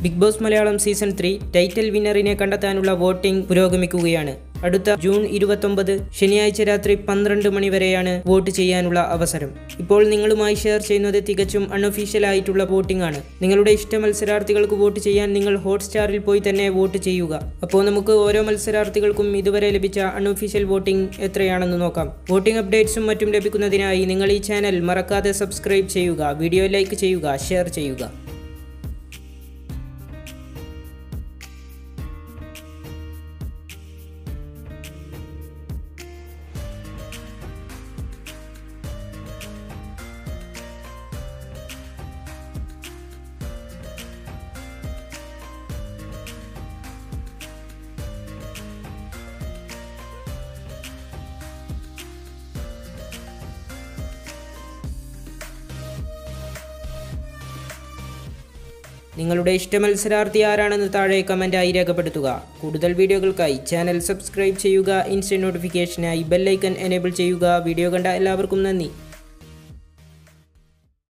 big boss Malayalam season three title വിന്നറിനെ കണ്ടെത്താനുള്ള voting പുരോഗമിക്കുകയാണ് അടുത്ത ജൂൺ ഇരുപത്തൊമ്പത് ശനിയാഴ്ച രാത്രി പന്ത്രണ്ട് മണി വരെയാണ് വോട്ട് ചെയ്യാനുള്ള അവസരം ഇപ്പോൾ നിങ്ങളുമായി ഷെയർ ചെയ്യുന്നത് തികച്ചും അൺഒഫീഷ്യൽ ആയിട്ടുള്ള വോട്ടിംഗ് ആണ് നിങ്ങളുടെ ഇഷ്ട മത്സരാർത്ഥികൾക്ക് വോട്ട് ചെയ്യാൻ നിങ്ങൾ ഹോട്ട്സ്റ്റാറിൽ പോയി തന്നെ വോട്ട് ചെയ്യുക അപ്പോൾ നമുക്ക് ഓരോ മത്സരാർത്ഥികൾക്കും ഇതുവരെ ലഭിച്ച അൺഒഫീഷ്യൽ വോട്ടിംഗ് എത്രയാണെന്ന് നോക്കാം വോട്ടിംഗ് അപ്ഡേറ്റ്സും മറ്റും ലഭിക്കുന്നതിനായി നിങ്ങൾ ഈ ചാനൽ മറക്കാതെ സബ്സ്ക്രൈബ് ചെയ്യുക വീഡിയോ ലൈക്ക് ചെയ്യുക ഷെയർ ചെയ്യുക നിങ്ങളുടെ ഇഷ്ട മത്സരാർത്ഥി ആരാണെന്ന് താഴെ കമൻറ്റായി രേഖപ്പെടുത്തുക കൂടുതൽ വീഡിയോകൾക്കായി ചാനൽ സബ്സ്ക്രൈബ് ചെയ്യുക ഇൻസ്റ്റന്റ് നോട്ടിഫിക്കേഷനായി ബെല്ലൈക്കൺ എനേബിൾ ചെയ്യുക വീഡിയോ കണ്ട എല്ലാവർക്കും നന്ദി